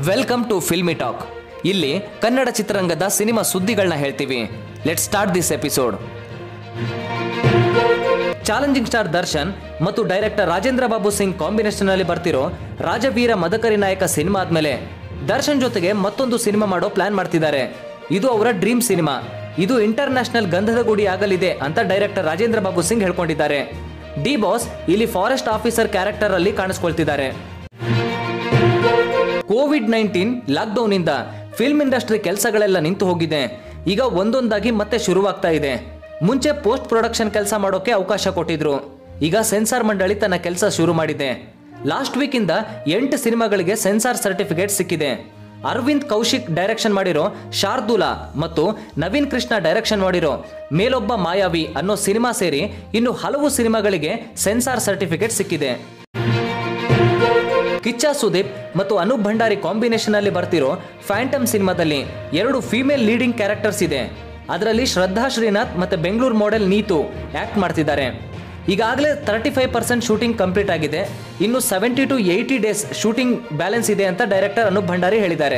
welcome to filmy talk ಇಲ್ಲಿ ಕನ್ನಡ ಚಿತ್ರರಂಗದ cinema ಸುದ್ದಿಗಳನ್ನ ಹೇಳ್ತೀವಿ let start this episode challenging star Darshan ಮತ್ತು ಡೈರೆಕ್ಟರ್ ರಾಜೇಂದ್ರ ಬಾಬು ಸಿಂಗ್ ಕಾಂಬಿನೇಷನ್ ಅಲ್ಲಿ ಬರ್ತಿರೋ ರಾಜವೀರ ಮದಕರಿ ನಾಯಕ ಸಿನಿಮಾ ಆದ್ಮೇಲೆ ದರ್ಶನ್ ಜೊತೆಗೆ ಮತ್ತೊಂದು ಸಿನಿಮಾ ಮಾಡೋ ಪ್ಲಾನ್ ಮಾಡ್ತಿದ್ದಾರೆ ಇದು ಅವರ ಡ್ರೀಮ್ ಸಿನಿಮಾ ಇದು ಇಂಟರ್ನ್ಯಾಷನಲ್ ಗಂಧದ ಗುಡಿ ಆಗಲಿದೆ ಅಂತ ಡೈರೆಕ್ಟರ್ ರಾಜೇಂದ್ರ ಬಾಬು ಸಿಂಗ್ ಹೇಳ್ಕೊಂಡಿದ್ದಾರೆ ಡಿ ಬಾಸ್ ಇಲ್ಲಿ ಫಾರೆಸ್ಟ್ ಆಫೀಸರ್ ಕ್ಯಾರೆಕ್ಟರ್ ಅಲ್ಲಿ ಕಾಣಿಸ್ಕೊಳ್ತಿದ್ದಾರೆ ಕೋವಿಡ್ ನೈನ್ಟೀನ್ ಲಾಕ್ಡೌನ್ ಇಂದ ಫಿಲ್ಮ್ ಇಂಡಸ್ಟ್ರಿ ಕೆಲಸಗಳೆಲ್ಲ ನಿಂತು ಹೋಗಿದೆ ಈಗ ಒಂದೊಂದಾಗಿ ಮತ್ತೆ ಶುರುವಾಗ್ತಾ ಇದೆ ಮುಂಚೆ ಪೋಸ್ಟ್ ಪ್ರೊಡಕ್ಷನ್ ಕೆಲಸ ಮಾಡೋಕೆ ಅವಕಾಶ ಕೊಟ್ಟಿದ್ರು ಈಗ ಸೆನ್ಸಾರ್ ಮಂಡಳಿ ತನ್ನ ಕೆಲಸ ಶುರು ಮಾಡಿದೆ ಲಾಸ್ಟ್ ವೀಕ್ ಇಂದ ಎಂಟು ಸಿನಿಮಾಗಳಿಗೆ ಸೆನ್ಸಾರ್ ಸರ್ಟಿಫಿಕೇಟ್ ಸಿಕ್ಕಿದೆ ಅರವಿಂದ್ ಕೌಶಿಕ್ ಡೈರೆಕ್ಷನ್ ಮಾಡಿರೋ ಶಾರ್ದೂಲಾ ಮತ್ತು ನವೀನ್ ಕೃಷ್ಣ ಡೈರೆಕ್ಷನ್ ಮಾಡಿರೋ ಮೇಲೊಬ್ಬ ಮಾಯಾವಿ ಅನ್ನೋ ಸಿನಿಮಾ ಸೇರಿ ಇನ್ನು ಹಲವು ಸಿನಿಮಾಗಳಿಗೆ ಸೆನ್ಸಾರ್ ಸರ್ಟಿಫಿಕೇಟ್ ಸಿಕ್ಕಿದೆ ಕಿಚ್ಚ ಸುದೀಪ್ ಮತ್ತು ಅನೂಪ್ ಭಂಡಾರಿ ಕಾಂಬಿನೇಷನ್ ಅಲ್ಲಿ ಬರ್ತಿರೋ ಫ್ಯಾಂಟಮ್ ಸಿನಿಮಾದಲ್ಲಿ ಎರಡು ಫಿಮೇಲ್ ಲೀಡಿಂಗ್ ಕ್ಯಾರೆಕ್ಟರ್ಸ್ ಇದೆ ಅದರಲ್ಲಿ ಶ್ರದ್ಧಾ ಶ್ರೀನಾಥ್ ಮತ್ತೆ ಬೆಂಗಳೂರು ಮಾಡೆಲ್ ನೀತು ಆಕ್ಟ್ ಮಾಡ್ತಿದ್ದಾರೆ ಈಗಾಗಲೇ thirty five percent shooting complete ಆಗಿದೆ ಇನ್ನು seventy two eighty days shooting balance ಇದೆ ಅಂತ ಡೈರೆಕ್ಟರ್ ಅನೂಪ್ ಭಂಡಾರಿ ಹೇಳಿದ್ದಾರೆ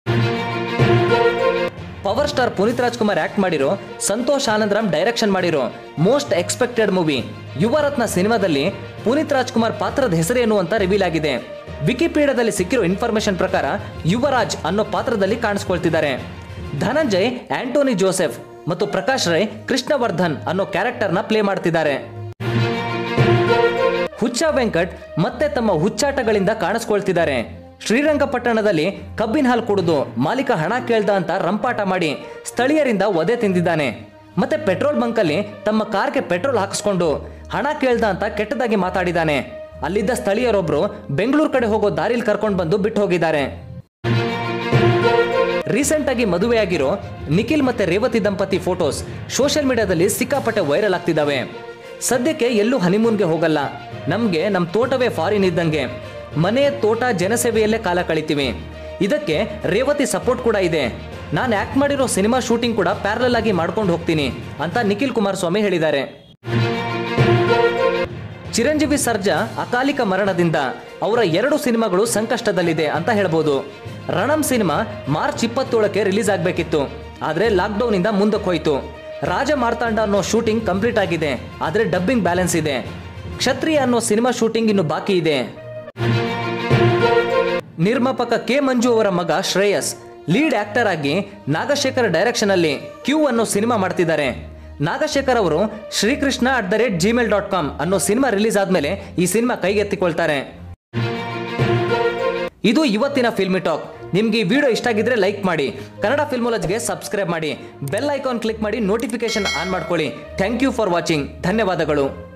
power star Puneeth Rajkumar act ಮಾಡಿರೋ ಸಂತೋಷ್ ಆನಂದರಾಮ್ ಡೈರೆಕ್ಷನ್ ಮಾಡಿರೋ ಮೋಸ್ಟ್ ಎಕ್ಸ್ಪೆಕ್ಟೆಡ್ ಮೂವಿ ಯುವರತ್ನ ಸಿನಿಮಾದಲ್ಲಿ ಪುನೀತ್ ರಾಜ್ಕುಮಾರ್ ಪಾತ್ರದ ಹೆಸರೇನು ಅಂತ ರಿವೀಲ್ ಆಗಿದೆ ವಿಕಿಪೀಡಿಯಾದಲ್ಲಿ ಸಿಕ್ಕಿರೋ ಇನ್ಫಾರ್ಮೇಶನ್ ಪ್ರಕಾರ ಯುವರಾಜ್ ಅನ್ನೋ ಪಾತ್ರದಲ್ಲಿ ಕಾಣಿಸ್ಕೊಳ್ತಿದ್ದಾರೆ ಧನಂಜಯ್ ಆಂಟೋನಿ ಜೋಸೆಫ್ ಮತ್ತು ಪ್ರಕಾಶ್ ರೈ ಕೃಷ್ಣವರ್ಧನ್ ಅನ್ನೋ ಕ್ಯಾರೆಕ್ಟರ್ನ ಪ್ಲೇ ಮಾಡ್ತಿದ್ದಾರೆ ಹುಚ್ಚ ವೆಂಕಟ್ ಮತ್ತೆ ತಮ್ಮ ಹುಚ್ಚಾಟಗಳಿಂದ ಕಾಣಿಸ್ಕೊಳ್ತಿದ್ದಾರೆ ಶ್ರೀರಂಗಪಟ್ಟಣದಲ್ಲಿ ಕಬ್ಬಿನ ಹಾಲು ಕುಡಿದು ಮಾಲೀಕ ಹಣ ಕೇಳ್ದ ಅಂತ ರಂಪಾಟ ಮಾಡಿ ಸ್ಥಳೀಯರಿಂದ ಒದೆ ತಿಂದಿದ್ದಾನೆ ಮತ್ತೆ ಪೆಟ್ರೋಲ್ ಬಂಕಲ್ಲಿ ತಮ್ಮ ಕಾರ್ಗೆ ಪೆಟ್ರೋಲ್ ಹಾಕಿಸ್ಕೊಂಡು ಹಣ ಕೇಳ್ದ ಅಂತ ಕೆಟ್ಟದಾಗಿ ಮಾತಾಡಿದ್ದಾನೆ ಅಲ್ಲಿದ್ದ ಸ್ಥಳೀಯರೊಬ್ರು ಬೆಂಗಳೂರು ಕಡೆ ಹೋಗೋ ದಾರಿಲಿ ಕರ್ಕೊಂಡು ಬಂದು ಬಿಟ್ಟು ಹೋಗಿದ್ದಾರೆ ರೀಸೆಂಟ್ ಆಗಿ ಮದುವೆಯಾಗಿರೋ ನಿಖಿಲ್ ಮತ್ತೆ ರೇವತಿ ದಂಪತಿ ಫೋಟೋಸ್ ಸೋಷಿಯಲ್ ಮೀಡಿಯಾದಲ್ಲಿ ಸಿಕ್ಕಾಪಟ್ಟೆ ವೈರಲ್ ಆಗ್ತಿದ್ದಾವೆ ಸದ್ಯಕ್ಕೆ ಎಲ್ಲೂ ಹನಿಮೂನ್ಗೆ ಹೋಗಲ್ಲ ನಮ್ಗೆ ನಮ್ ತೋಟವೇ ಫಾರಿನ್ ಇದ್ದಂಗೆ ಮನೆ ತೋಟ ಜನಸೇವೆಯಲ್ಲೇ ಕಾಲ ಕಳಿತೀವಿ ಇದಕ್ಕೆ ರೇವತಿ ಸಪೋರ್ಟ್ ಕೂಡ ಇದೆ ನಾನು ಆಕ್ಟ್ ಮಾಡಿರೋ ಸಿನಿಮಾ ಶೂಟಿಂಗ್ ಕೂಡ ಪ್ಯಾರಲಲ್ ಆಗಿ ಮಾಡ್ಕೊಂಡು ಹೋಗ್ತೀನಿ ಅಂತ ನಿಖಿಲ್ ಕುಮಾರಸ್ವಾಮಿ ಹೇಳಿದ್ದಾರೆ ಚಿರಂಜೀವಿ ಸರ್ಜಾ ಅಕಾಲಿಕ ಮರಣದಿಂದ ಅವರ ಎರಡು ಸಿನಿಮಾಗಳು ಸಂಕಷ್ಟದಲ್ಲಿದೆ ಅಂತ ಹೇಳ್ಬೋದು ರಣಂ ಸಿನಿಮಾ ಮಾರ್ಚ್ ಇಪ್ಪತ್ತೇಳಕ್ಕೆ ರಿಲೀಸ್ ಆಗಬೇಕಿತ್ತು ಆದರೆ ಲಾಕ್ಡೌನ್ ಇಂದ ಮುಂದಕ್ಕೆ ಹೋಯ್ತು ರಾಜ ಮಾರ್ತಾಂಡ ಅನ್ನೋ ಶೂಟಿಂಗ್ ಕಂಪ್ಲೀಟ್ ಆಗಿದೆ ಆದರೆ ಡಬ್ಬಿಂಗ್ ಬ್ಯಾಲೆನ್ಸ್ ಇದೆ ಕ್ಷತ್ರಿಯ ಅನ್ನೋ ಸಿನಿಮಾ ಶೂಟಿಂಗ್ ಇನ್ನು ಬಾಕಿ ಇದೆ ನಿರ್ಮಾಪಕ ಕೆ ಮಂಜು ಅವರ ಮಗ ಶ್ರೇಯಸ್ ಲೀಡ್ ಆಕ್ಟರ್ ಆಗಿ ನಾಗಶೇಖರ್ ಡೈರೆಕ್ಷನ್ ಅಲ್ಲಿ ಕ್ಯೂ ಅನ್ನೋ ಸಿನಿಮಾ ಮಾಡ್ತಿದ್ದಾರೆ ನಾಗಶೇಖರ್ ಅವರು Srikrishna at the rate Gmail dot com ಅನ್ನೋ ಸಿನಿಮಾ ರಿಲೀಸ್ ಆದ್ಮೇಲೆ ಈ ಸಿನಿಮಾ ಕೈಗೆತ್ತಿಕೊಳ್ತಾರೆ ಇದು ಇವತ್ತಿನ ಫಿಲ್ಮಿ ಟಾಕ್ ನಿಮ್ಗೆ ಈ ವಿಡಿಯೋ ಇಷ್ಟ ಆಗಿದ್ರೆ ಲೈಕ್ ಮಾಡಿ ಕನ್ನಡ ಫಿಲ್ಮೋಲಜ್ಗೆ ಸಬ್ಸ್ಕ್ರೈಬ್ ಮಾಡಿ ಬೆಲ್ ಐಕಾನ್ ಕ್ಲಿಕ್ ಮಾಡಿ ನೋಟಿಫಿಕೇಶನ್ ಆನ್ ಮಾಡ್ಕೊಳ್ಳಿ ಥ್ಯಾಂಕ್ ಯು ಫಾರ್ ವಾಚಿಂಗ್ ಧನ್ಯವಾದಗಳು